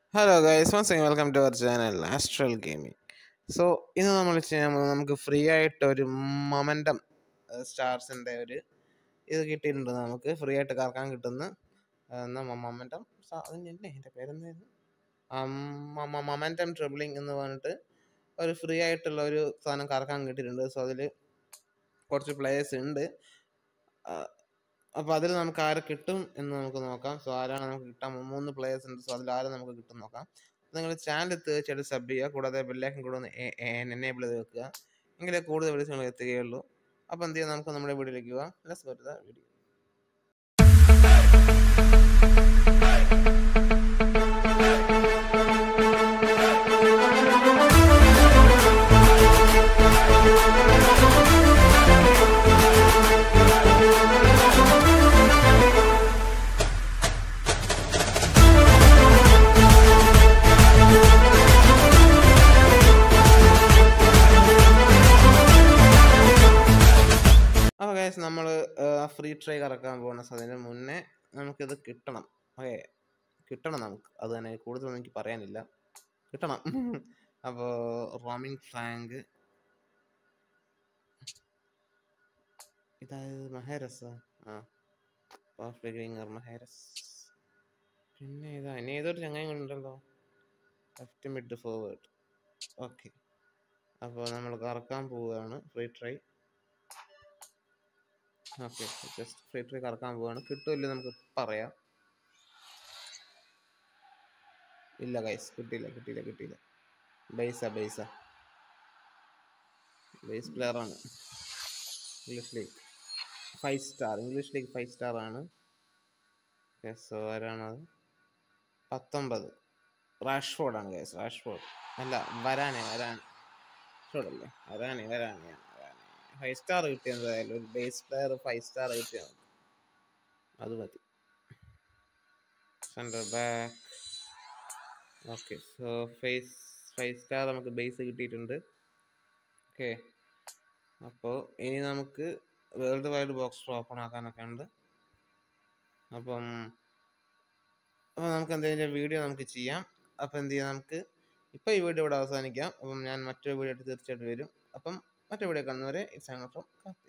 hello guys once again welcome to our channel Astral Gaming so ഇന്ന് നമ്മൾ ചെയ്യാൻ പോകുന്നത് നമുക്ക് ഫ്രീ ആയിട്ട് ഒരു മൊമെൻറ്റം സ്റ്റാർസിൻ്റെ ഒരു ഇത് കിട്ടിയിട്ടുണ്ട് നമുക്ക് ഫ്രീ ആയിട്ട് കറക്കാൻ കിട്ടുന്ന മൊമെൻറ്റം അതിൻ്റെ എൻ്റെ പേരെന്തായിരുന്നു മൊമെൻറ്റം ട്രിബിളിംഗ് എന്ന് പറഞ്ഞിട്ട് ഒരു ഫ്രീ ആയിട്ടുള്ള ഒരു സാധനം കറക്കാൻ കിട്ടിയിട്ടുണ്ട് സോ അതിൽ കുറച്ച് പ്ലേയേഴ്സ് ഉണ്ട് അപ്പോൾ അതിൽ നമുക്ക് ആരെ കിട്ടും എന്ന് നമുക്ക് നോക്കാം സോ ആരാണ് നമുക്ക് കിട്ടാൻ മൂന്ന് പ്ലേയേഴ്സ് ഉണ്ട് സോ അതിൽ ആരെ നമുക്ക് കിട്ടും നോക്കാം നിങ്ങൾ ചാനൽ തീർച്ചയായിട്ടും സബ് ചെയ്യുക കൂടാതെ ബെല്ലേക്കും കൂടെ ഒന്ന് എനേബിൾ ചെയ്ത് വെക്കുക എങ്കിലേ കൂടുതൽ വീഡിയോസ് നിങ്ങൾ എത്തുകയുള്ളൂ അപ്പോൾ എന്ത് ചെയ്യാം നമുക്ക് നമ്മുടെ വീഡിയോയിലേക്ക് പോകാം let's go to the video അപ്പോൾ ഗൈസ് നമ്മൾ ഫ്രീ ട്രൈ കറക്കാൻ പോകുന്ന സോ അതിന് മുന്നേ നമുക്കിത് കിട്ടണം ഓക്കെ കിട്ടണം നമുക്ക് അത് തന്നെ കൂടുതലൊന്നും എനിക്ക് പറയാനില്ല കിട്ടണം അപ്പോൾ റോമിംഗ് ഫ്ലാങ്ക് ഇതായത് മഹേരസ് ആ ഫിഗറിങ് മഹേരസ് പിന്നെ ഇതാ ഇനി ഏതൊരു ചങ്ങായി ഉണ്ടല്ലോ ലെഫ്റ്റ് മിഡ് ഫോർവേഡ് ഓക്കെ അപ്പോൾ നമ്മൾ കറക്കാൻ പോവുകയാണ് free try okay just free try കറക്കാൻ പോവാണ് കിട്ടുമില്ല നമുക്ക് പറയാം ഇല്ല ഗൈസ് കിട്ടിയില്ല കിട്ടിയില്ല കിട്ടിയില്ല ബേസ ബേസ ബേസ് പ്ലെയർ ആണ് English league five star English league five star ആണ് സോ ആരാണത് പത്തൊമ്പത് റാഷ്ഫോർഡ് ആണ് ഗൈസ് റാഷ്ഫോർഡ് അല്ല വരാനെ വരാൻ ഷോർഡല്ലേ വരാനെ വരാനെയാണ് ഫൈവ് സ്റ്റാർ കിട്ടിയ എന്തായാലും ഒരു ബേസ് പ്ലെയർ ഫൈവ് സ്റ്റാർ കിട്ടിയ അത് മതി centre back okay so face five star നമുക്ക് ബേസ് കിട്ടിയിട്ടുണ്ട് ഓക്കെ അപ്പോൾ ഇനി നമുക്ക് വേൾഡ് വൈഡ് ബോക്സ് ഓപ്പൺ ആക്കാനൊക്കെ ഉണ്ട് അപ്പം അപ്പോൾ നമുക്ക് എന്തെങ്കിലും വീഡിയോ നമുക്ക് ചെയ്യാം അപ്പോൾ എന്ത് ചെയ്യാം നമുക്ക് ഇപ്പോൾ ഈ വീഡിയോ ഇവിടെ അവസാനിക്കാം അപ്പം ഞാൻ മറ്റൊരു വീഡിയോ ആയിട്ട് തീർച്ചയായിട്ടും വരും അപ്പം മറ്റു വീഡിയോ കാണുന്നവരെ ഇറ്റ്സ് ഫ്രം കാർത്തിക്